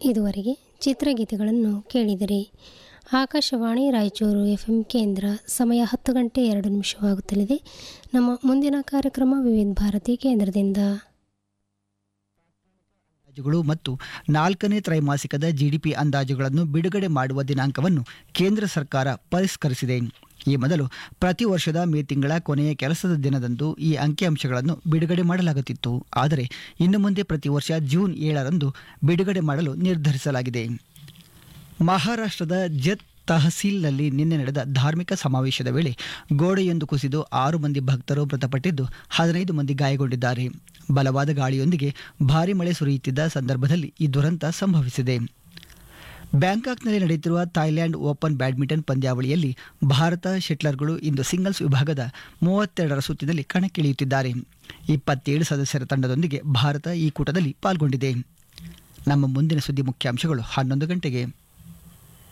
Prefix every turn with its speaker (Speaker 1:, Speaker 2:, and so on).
Speaker 1: ಇದುವರೆಗೆ ಚಿತ್ರಗೀತೆಗಳನ್ನು ಕೇಳಿದಿರಿ ಆಕಾಶವಾಣಿ ರಾಯಚೂರು ಎಫ್ ಎಂ ಕೇಂದ್ರ ಸಮಯ ಹತ್ತು ಗಂಟೆ ಎರಡು ನಿಮಿಷವಾಗುತ್ತಲಿದೆ ನಮ್ಮ ಮುಂದಿನ ಕಾರ್ಯಕ್ರಮ ವಿವಿಧ ಭಾರತಿ ಕೇಂದ್ರದಿಂದ
Speaker 2: ಅಂದಾಜುಗಳು ಮತ್ತು ನಾಲ್ಕನೇ ತ್ರೈಮಾಸಿಕದ ಜಿಡಿಪಿ ಅಂದಾಜುಗಳನ್ನು ಬಿಡುಗಡೆ ಮಾಡುವ ದಿನಾಂಕವನ್ನು ಕೇಂದ್ರ ಸರ್ಕಾರ ಪರಿಷ್ಕರಿಸಿದೆ ಈ ಮೊದಲು ಪ್ರತಿ ವರ್ಷದ ಮೇ ತಿಂಗಳ ಕೊನೆಯ ಕೆಲಸದ ದಿನದಂದು ಈ ಅಂಕಿಅಂಶಗಳನ್ನು ಬಿಡುಗಡೆ ಮಾಡಲಾಗುತ್ತಿತ್ತು ಆದರೆ ಇನ್ನು ಮುಂದೆ ಪ್ರತಿ ವರ್ಷ ಜೂನ್ ಏಳರಂದು ಬಿಡುಗಡೆ ಮಾಡಲು ನಿರ್ಧರಿಸಲಾಗಿದೆ ಮಹಾರಾಷ್ಟ್ರದ ಜತ್ ತಹಸೀಲ್ನಲ್ಲಿ ನಿನ್ನೆ ನಡೆದ ಧಾರ್ಮಿಕ ಸಮಾವೇಶದ ವೇಳೆ ಗೋಡೆಯೊಂದು ಕುಸಿದು ಆರು ಮಂದಿ ಭಕ್ತರು ಮೃತಪಟ್ಟಿದ್ದು ಹದಿನೈದು ಮಂದಿ ಗಾಯಗೊಂಡಿದ್ದಾರೆ ಬಲವಾದ ಗಾಳಿಯೊಂದಿಗೆ ಭಾರಿ ಮಳೆ ಸುರಿಯುತ್ತಿದ್ದ ಸಂದರ್ಭದಲ್ಲಿ ಈ ದುರಂತ ಸಂಭವಿಸಿದೆ ಬ್ಯಾಂಕಾಕ್ನಲ್ಲಿ ನಡೆಯುತ್ತಿರುವ ಥಾಯ್ಲ್ಯಾಂಡ್ ಓಪನ್ ಬ್ಯಾಡ್ಮಿಂಟನ್ ಪಂದ್ಯಾವಳಿಯಲ್ಲಿ ಭಾರತ ಶೆಟ್ಲರ್ಗಳು ಇಂದು ಸಿಂಗಲ್ಸ್ ವಿಭಾಗದ ಮೂವತ್ತೆರಡರ ಸುತ್ತಿನಲ್ಲಿ ಕಣಕ್ಕಿಳಿಯುತ್ತಿದ್ದಾರೆ ಇಪ್ಪತ್ತೇಳು ಸದಸ್ಯರ ತಂಡದೊಂದಿಗೆ ಭಾರತ ಈ ಕೂಟದಲ್ಲಿ ಪಾಲ್ಗೊಂಡಿದೆ ನಮ್ಮ ಮುಂದಿನ ಸುದ್ದಿ ಮುಖ್ಯಾಂಶಗಳು ಹನ್ನೊಂದು ಗಂಟೆಗೆ